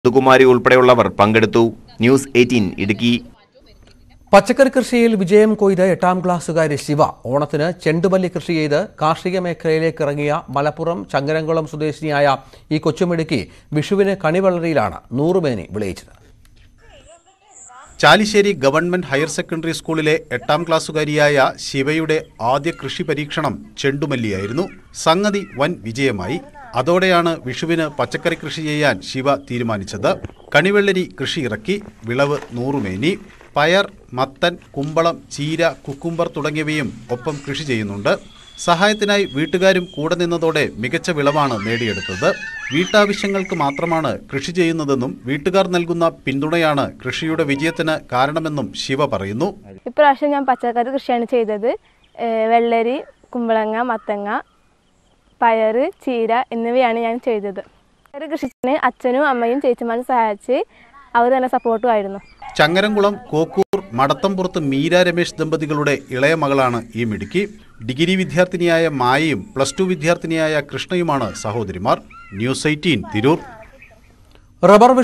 സുകുമാരി ഉൾപ്പെടെയുള്ളവർ പങ്കെടുത്തു news eighteen Idukki പച്ചക്കറി കൃഷിയിൽ വിജയം കൊയ്ത് എട്ടാം ക്ലാസ്സുകാരി ശിവ ഓണത്തിന് ചെണ്ടുമല്ലി കൃഷി ചെയ്ത് കാർഷിക മേഖലയിലേക്ക് ഇറങ്ങിയ മലപ്പുറം ചങ്ങരംകുളം സ്വദേശിനിയായ ഈ കൊച്ചുമിടുക്കി വിഷുവിന് കണിവളരിയിലാണ് നൂറുമേനി വിളയിച്ചത് ചാലിശ്ശേരി ഗവൺമെന്റ് ഹയർ സെക്കൻഡറി സ്കൂളിലെ എട്ടാം ക്ലാസ്സുകാരിയായ ശിവയുടെ ആദ്യ കൃഷി പരീക്ഷണം ചെണ്ടുമല്ലിയായിരുന്നു സംഗതി വൻ വിജയമായി അതോടെയാണ് വിഷുവിന് പച്ചക്കറി കൃഷി ചെയ്യാൻ ശിവ തീരുമാനിച്ചത് കണിവെള്ളരി കൃഷി ഇറക്കി വിളവ് നൂറുമേനി പയർ മത്തൻ കുമ്പളം ചീര കുക്കുംബർ തുടങ്ങിയവയും ഒപ്പം കൃഷി ചെയ്യുന്നുണ്ട് സഹായത്തിനായി വീട്ടുകാരും കൂടെ നിന്നതോടെ മികച്ച വിളവാണ് നേടിയെടുത്തത് വീട്ടാവശ്യങ്ങൾക്ക് മാത്രമാണ് കൃഷി ചെയ്യുന്നതെന്നും വീട്ടുകാർ നൽകുന്ന പിന്തുണയാണ് കൃഷിയുടെ വിജയത്തിന് കാരണമെന്നും ശിവ പറയുന്നു ഇപ്രാവശ്യം ഞാൻ പച്ചക്കറി കൃഷിയാണ് ചെയ്തത് ഏഹ് വെള്ളരി കുമ്പളങ്ങ മത്തങ്ങ പയറ് ചീര എന്നിവയാണ് ഞാൻ ചെയ്തത് പച്ചക്കറി കൃഷിന് അച്ഛനും അമ്മയും ചേച്ചിമാരും സഹായിച്ച് അവർ നല്ല സപ്പോർട്ടുമായിരുന്നു ചങ്ങരംകുളം കോക്കൂർ മടത്തംപുറത്ത് മീര രമേശ് ദമ്പതികളുടെ ഇളയ മകളാണ് ഈ മിടുക്കി ഡിഗ്രി വിദ്യാർത്ഥിനിയായ മായയും പ്ലസ് ടു വിദ്യാർത്ഥിനിയായ കൃഷ്ണയുമാണ് സഹോദരിമാർ ന്യൂസ് എയ്റ്റീൻ തിരൂർ റബ്ബർ